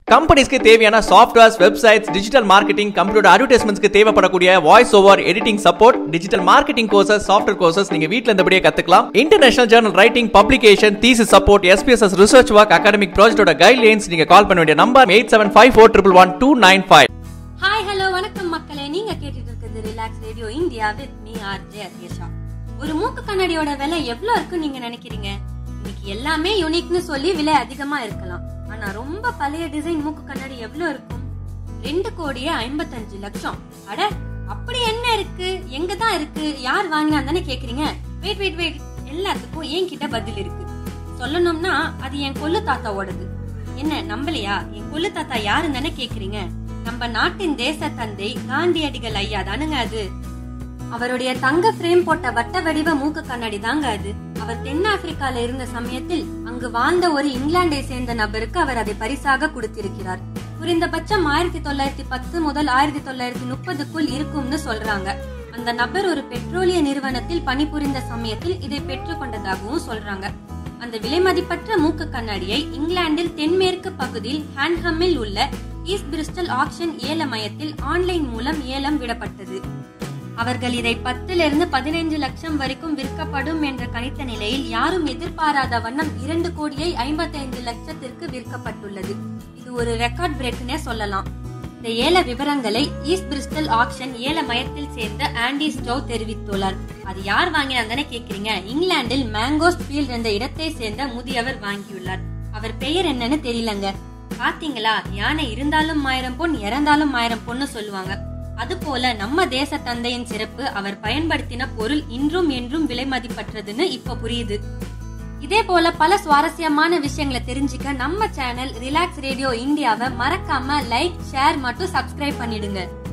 கம்பெனிஸ்க்கு தேவையான softwares websites digital marketing computer அட்வர்டைஸ்மெண்ட்ஸ்க்கு தேவைப்படக்கூடிய voice over editing support digital marketing courses software courses நீங்க வீட்ல இருந்தபடியே கத்துக்கலாம் international journal writing publication thesis support SPSS research work academic ப்ராஜெக்டோட கைட்லைன்ஸ் நீங்க கால் பண்ண வேண்டிய number eight seven five four triple one two nine five hi hello வணக்கம் மக்களே நீங்க கேட்டுட்டு இருக்கிறது relax radio India with me R J Athyasha ஒரு மூக்கு கண்ணாடியோட விலை எவ்வளவு இருக்குன்னு நீங்க நினைக்கிறீங்க இன்னைக்கு எல்லாமே யூனிக்னு சொல்லி விலை அதிகமா இருக்கலாம் ஆனா ரொம்ப பழைய டிசைன் மூக்கு கண்ணாடி எவ்வளவு இருக்கும் ரெண்டு கோடியே ஐம்பத்தஞ்சு லட்சம் அட அப்படி என்ன இருக்கு எங்க தான் இருக்கு யார் வாங்கினா தானே கேக்குறீங்க வெயிட் வெயிட் வெயிட் எல்லாத்துக்கும் என்கிட்ட பதில் இருக்கு சொல்லணும்னா அது என் கொள்ளு தாத்தாவோடது என்ன நம்பலையா என் கொள்ளு தாத்தா யாருன்னு தானே கேக்குறீங்க நம்ம நாட்டின் தேச தந்தை காந்தியடிகள் ஐயா தானுங்க அது அவருடைய தங்க பிரேம் போட்ட வட்ட வடிவ மூக்கு கண்ணாடி தாங்க அது அவர் தென்னாப்பிரிக்கால இருந்த சமயத்தில் அங்கு வாழ்ந்த ஒரு இங்கிலாந்தை சேர்ந்த நபருக்கு அவர் அதை பரிசாக கொடுத்திருக்கிறார் குறைந்தபட்சம் ஆயிரத்தி தொள்ளாயிரத்தி பத்து முதல் ஆயிரத்தி தொள்ளாயிரத்தி முப்பதுக்குள் இருக்கும்னு சொல்றாங்க அந்த நபர் ஒரு பெட்ரோலிய நிறுவனத்தில் பணிபுரிந்த சமயத்தில் இதை பெற்றுக்கொண்டதாகவும் சொல்றாங்க அந்த விலைமதிப்பற்ற மூக்கு கண்ணாடியை இங்கிலாந்தில் தென்மேற்கு பகுதியில் ஹான்ஹம்மில் உள்ள ஈஸ்ட் பிரிஸ்டல் ஆக்ஷன் ஏல மையத்தில் ஆன்லைன் மூலம் ஏலம் விடப்பட்டது அவர்கள் இதை பத்திலிருந்து பதினைந்து லட்சம் வரைக்கும் விற்கப்படும் என்ற கணித்த நிலையில் யாரும் எதிர்பாராத வண்ணம் இரண்டு கோடியை ஐம்பத்தைந்து லட்சத்திற்கு விற்கப்பட்டுள்ளது இது ஒரு ரெக்கார்ட் பிரேக்னே சொல்லலாம் இந்த ஏல விவரங்களை ஈஸ்ட் பிரிஸ்டல் ஆக்ஷன் ஏல மையத்தில் சேர்ந்த ஆண்டி ஸ்டோவ் தெரிவித்துள்ளார் அது யார் வாங்கினாங்கன்னு கேக்குறீங்க இங்கிலாந்தில் மேங்கோஸ் ஃபீல்ட் என்ற இடத்தை சேர்ந்த முதியவர் வாங்கியுள்ளார் அவர் பெயர் என்னன்னு தெரியலங்க பாத்தீங்களா யானை இருந்தாலும் ஆயிரம் பொன் இறந்தாலும் ஆயிரம் பொண்ணு சொல்லுவாங்க அதுபோல நம்ம தேச தந்தையின் சிறப்பு அவர் பயன்படுத்தின பொருள் இன்றும் என்றும் விலை மதிப்பற்றதுன்னு இப்ப புரியுது இதே போல பல சுவாரஸ்யமான விஷயங்களை தெரிஞ்சுக்க நம்ம சேனல் ரிலாக்ஸ் ரேடியோ இந்தியாவை மறக்காம லைக் ஷேர் மற்றும் சப்ஸ்கிரைப் பண்ணிடுங்க